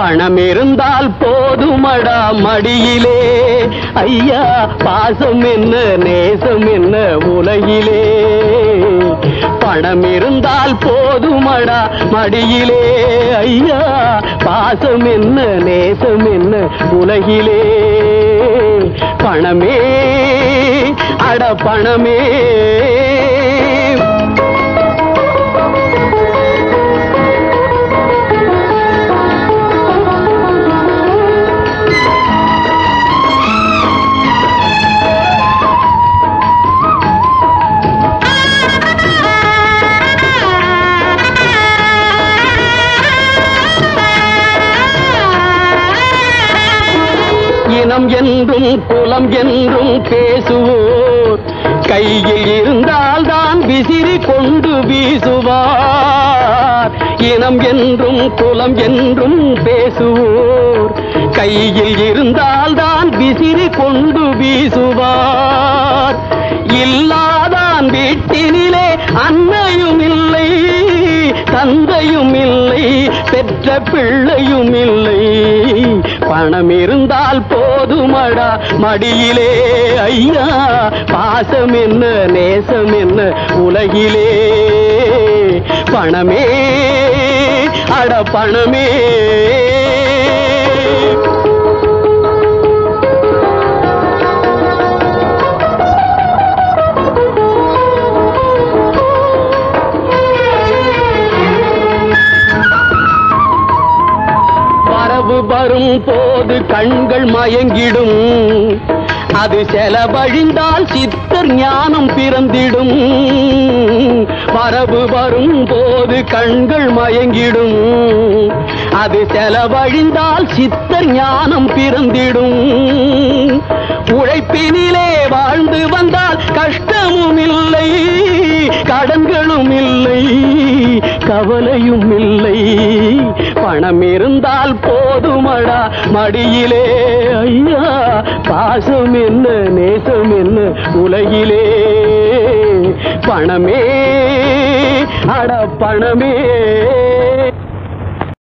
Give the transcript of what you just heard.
பணம் இருந்தால் போதுமடா மடியிலே ஐயா பாசம் என்ன நேசம் என்ன உலகிலே பணம் இருந்தால் போதுமடா மடியிலே ஐயா பாசம் என்ன நேசம் என்ன உலகிலே பணமே அட பணமே இனம் என்றும் குலம் என்றும் பேசுவோர் கையில் இருந்தால் தான் விசிறி கொண்டு வீசுவார் இனம் என்றும் குலம் என்றும் பேசுவோர் கையில் இருந்தால் தான் விசிறி கொண்டு வீசுவார் இல்லாதான் வீட்டினிலே அன்னையும் இல்லை தந்தையும் இல்லை பெற்ற பிள்ளையும் இல்லை பணம் இருந்தால் போதுமடா மடியிலே ஐயா பாசம் என்ன நேசம் என்ன உலகிலே பணமே அட பணமே வரவு வரும் போது கண்கள் மயங்கிடும் அது செலவழிந்தால் சித்தர் ஞானம் பிறந்திடும் வரவு வரும் போது கண்கள் மயங்கிடும் அது செலவழிந்தால் சித்தர் ஞானம் பிறந்திடும் உழைப்பினிலே வாழ்ந்து வந்தால் கஷ்டமும் இல்லை கடன்களும் இல்லை கவலையும் இல்லை பணம் இருந்தால் போதுமடா மடியிலே ஐயா பாசம் என்ன நேசம் என்ன உலகிலே பணமே அட பணமே